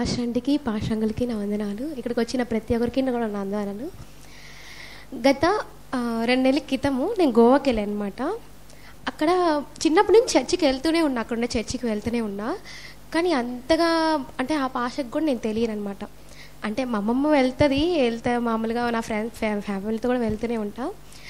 పాషంటికి పాషంగులకి నా వందనాలు ఇక్కడికి వచ్చిన ప్రతి ఒక్కరికి కూడా నా వందనాలు గత ఆ, రెండు నెలల క్రితము నేను గోవాకి వెళ్ళాను అనమాట అక్కడ చిన్నప్పటి నుంచి చర్చికి వెళ్తూనే ఉన్నా అక్కడ ఉన్న చర్చికి వెళ్తూనే ఉన్నా కానీ అంతగా అంటే ఆ భాషకు కూడా నేను తెలియను అనమాట అంటే మా అమ్మమ్మ వెళ్తుంది వెళ్తా మామూలుగా నా ఫ్రెండ్స్ ఫ్యామిలీతో కూడా వెళ్తూనే ఉంటా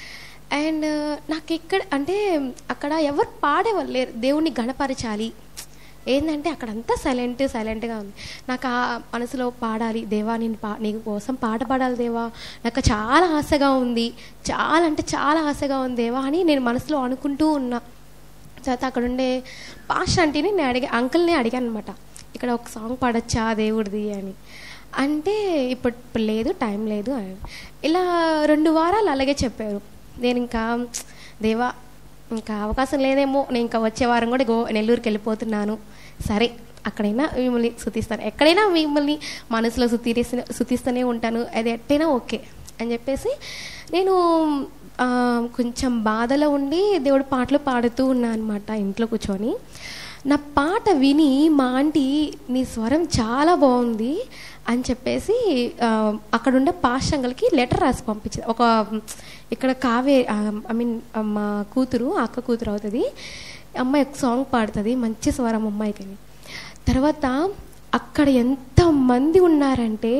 అండ్ నాకు ఇక్కడ అంటే అక్కడ ఎవరు పాడేవాళ్ళు లేరు దేవుణ్ణి గణపరచాలి ఏంటంటే అక్కడ అంతా సైలెంట్ సైలెంట్గా ఉంది నాకు ఆ మనసులో పాడాలి దేవా నేను పా నీ కోసం పాట పాడాలి దేవా నాకు చాలా ఆశగా ఉంది చాలా అంటే చాలా ఆశగా ఉంది దేవా అని నేను మనసులో అనుకుంటూ ఉన్నా తర్వాత అక్కడ ఉండే పాష అంటేనే నేను అడిగా అంకుల్ని అడిగాను అనమాట ఇక్కడ ఒక సాంగ్ పాడొచ్చా దేవుడిది అని అంటే ఇప్పుడు ఇప్పుడు లేదు టైం లేదు అని ఇలా రెండు వారాలు అలాగే చెప్పారు నేను ఇంకా దేవా ఇంకా అవకాశం లేదేమో నేను ఇంకా వచ్చే వారం కూడా గో నెల్లూరుకి వెళ్ళిపోతున్నాను సరే అక్కడైనా మిమ్మల్ని శుతిస్తాను ఎక్కడైనా మిమ్మల్ని మనసులో శుతిస్తూనే శుతిస్తూనే ఉంటాను అది ఎట్టైనా ఓకే అని చెప్పేసి నేను ఆ, కొంచెం బాధలో ఉండి దేవుడి పాటలు పాడుతూ ఉన్నా అనమాట ఇంట్లో కూర్చొని నా పాట విని మా ఆంటీ నీ స్వరం చాలా బాగుంది అని చెప్పేసి ఆ, అక్కడ ఉండే పాషంగలకి లెటర్ రాసి పంపించింది ఒక ఇక్కడ కావే ఐ మీన్ మా కూతురు అక్క కూతురు అవుతుంది అమ్మాయి ఒక సాంగ్ పాడుతుంది మంచి స్వరం అమ్మాయికి అని తర్వాత అక్కడ ఎంతమంది ఉన్నారంటే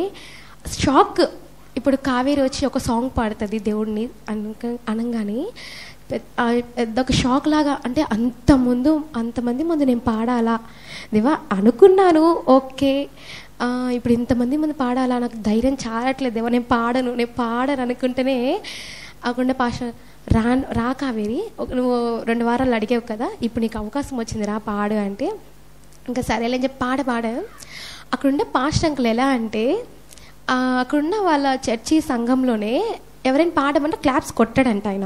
షాక్ ఇప్పుడు కావేరి వచ్చి ఒక సాంగ్ పాడుతుంది దేవుడిని అనక అనగానే పెద్ద ఆ పెద్ద ఒక షాక్ లాగా అంటే అంత ముందు అంతమంది ముందు నేను పాడాలా దేవా అనుకున్నాను ఓకే ఆ, ఇప్పుడు ఇంతమంది ముందు పాడాలా నాకు ధైర్యం చాలట్లేదు దేవా నేను పాడను నేను పాడను అనుకుంటేనే అక్కడ పాష రా రా కావేరి ఒక- నువ్వు రెండు వారాలు అడిగావు కదా ఇప్పుడు నీకు అవకాశం వచ్చింది రా పాడు అంటే ఇంకా సరేలే అని చెప్పి పాడ పాడ అక్కడుండే పాస్ట్ అంకుల్ ఎలా అంటే ఆ, అక్కడున్న వాళ్ళ చర్చి సంఘంలోనే ఎవరైనా పాడమంటే క్లాప్స్ కొట్టాడంట ఆయన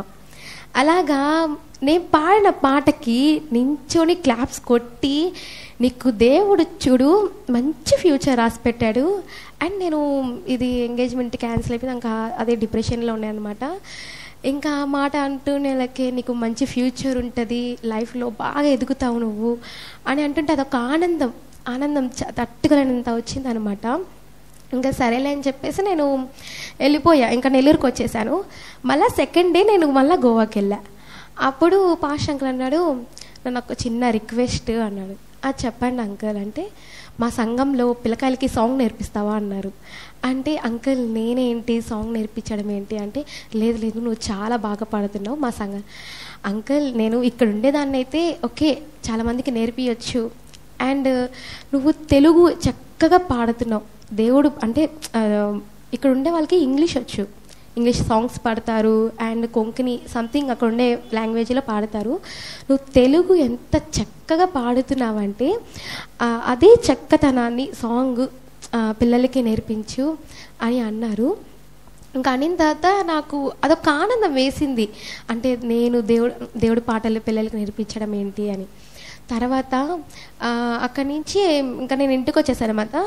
అలాగా నేను పాడిన పాటకి నించొని క్లాప్స్ కొట్టి నీకు దేవుడు చూడు మంచి ఫ్యూచర్ రాసి పెట్టాడు అండ్ నేను ఇది ఎంగేజ్మెంట్ క్యాన్సిల్ అయిపోయింది ఇంకా అదే డిప్రెషన్లో ఉన్నాయన్నమాట ఇంకా ఆ మాట అంటూ నెలకే నీకు మంచి ఫ్యూచర్ ఉంటుంది లైఫ్లో బాగా ఎదుగుతావు నువ్వు అని అంటుంటే అదొక ఆనందం ఆనందం చ- తట్టుకోలేనంత వచ్చింది అనమాట ఇంకా సరేలే అని చెప్పేసి నేను వెళ్ళిపోయా ఇంకా నెల్లూరుకి వచ్చేసాను మళ్ళీ సెకండ్ డే నేను మళ్ళీ గోవాకి వెళ్ళా అప్పుడు పాష్ అంకుల్ అన్నాడు నన్ను ఒక చిన్న రిక్వెస్ట్ అన్నాడు అది చెప్పండి అంకుల్ అంటే మా సంఘంలో పిల్లకాయలకి సాంగ్ నేర్పిస్తావా అన్నారు అంటే అంకుల్ నేనేంటి సాంగ్ నేర్పించడం ఏంటి అంటే లేదు లేదు నువ్వు చాలా బాగా పాడుతున్నావు మా సంఘం అంకుల్ నేను ఇక్కడ ఉండేదాన్ని అయితే ఓకే చాలామందికి నేర్పించచ్చు అండ్ నువ్వు తెలుగు చక్కగా పాడుతున్నావు దేవుడు అంటే ఆ, ఇక్కడ ఉండే వాళ్ళకి ఇంగ్లీష్ వచ్చు ఇంగ్లీష్ సాంగ్స్ పాడతారు అండ్ కొంకణి సంథింగ్ అక్కడ ఉండే లాంగ్వేజ్లో పాడతారు నువ్వు తెలుగు ఎంత చక్కగా పాడుతున్నావంటే ఆ, అదే చక్కతనాన్ని సాంగ్ ఆ, పిల్లలకి నేర్పించు అని అన్నారు ఇంకా అనిన తర్వాత నాకు అదొక ఆనందం వేసింది అంటే నేను దేవుడు దేవుడి పాటలు పిల్లలకి నేర్పించడం ఏంటి అని తర్వాత ఆ, అక్కడి నుంచి ఇంకా నేను ఇంటికి వచ్చేసాను అనమాట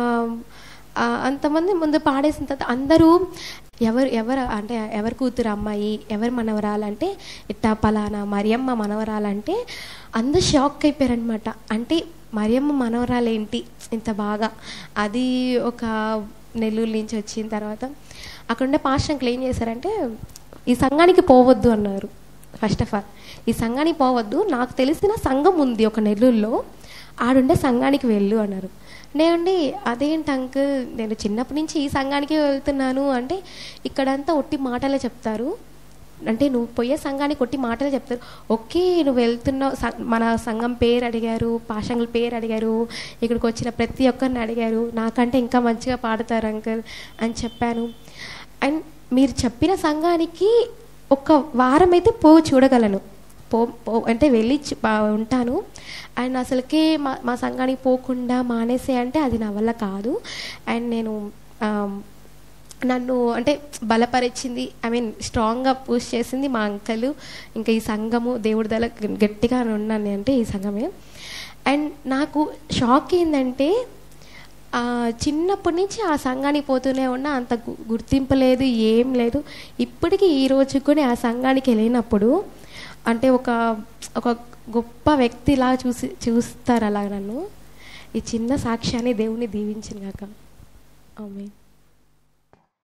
అంతమంది ముందు పాడేసిన తర్వాత అందరూ ఎవరు ఎవరు అంటే ఎవరి కూతురు అమ్మాయి ఎవరు మనవరాలంటే ఇట్టా పలానా మరియమ్మ మనవరాలంటే అందరు షాక్ అయిపోయారనమాట అంటే మరియమ్మ మనవరాలేంటి ఇంత బాగా అది ఒక నెల్లూరు నుంచి వచ్చిన తర్వాత అక్కడ ఉండే పాస్టర్కి ఏం చేశారంటే ఈ సంఘానికి పోవద్దు అన్నారు ఫస్ట్ ఆఫ్ ఆల్ ఈ సంఘానికి పోవద్దు నాకు తెలిసిన సంఘం ఉంది ఒక నెల్లూరులో ఆడుండే సంఘానికి వెళ్ళు అన్నారు నేనండి అదేంటి అంకుల్ నేను చిన్నప్పటి నుంచి ఈ సంఘానికి వెళ్తున్నాను అంటే ఇక్కడంతా ఒట్టి మాటలే చెప్తారు అంటే నువ్వు పోయే సంఘానికి ఒట్టి మాటలే చెప్తారు ఓకే నువ్వు వెళ్తున్నావు సం- మన సంఘం పేరు అడిగారు పాషంగుల పేరు అడిగారు ఇక్కడికి వచ్చిన ప్రతి ఒక్కరిని అడిగారు నాకంటే ఇంకా మంచిగా పాడతారు అంకుల్ అని చెప్పాను అండ్ మీరు చెప్పిన సంఘానికి ఒక వారం అయితే పో చూడగలను పో పో అంటే వెళ్ళి చు- బా- ఉంటాను అండ్ అసలుకే మా మా సంఘానికి పోకుండా మానేసే అంటే అది నా వల్ల కాదు అండ్ నేను ఆమ్, నన్ను అంటే బలపరిచింది ఐ మీన్ స్ట్రాంగ్గా పుష్ చేసింది మా అంకలు ఇంకా ఈ సంఘము దేవుడి దళ గట్టిగా ఉన్నాను అంటే ఈ సంఘమే అండ్ నాకు షాక్ ఏంటంటే ఆ, చిన్నప్పటి నుంచి ఆ సంఘానికి పోతూనే ఉన్నా అంత గు- గుర్తింపు లేదు ఏం లేదు ఇప్పటికీ ఈ రోజు కూడా ఆ సంఘానికి వెళ్ళినప్పుడు అంటే ఒక ఒక గొప్ప వ్యక్తిలా చూసి చూస్తారు అలా నన్ను ఈ చిన్న సాక్ష్యాన్ని దేవుని దీవించిన గాక ఆమె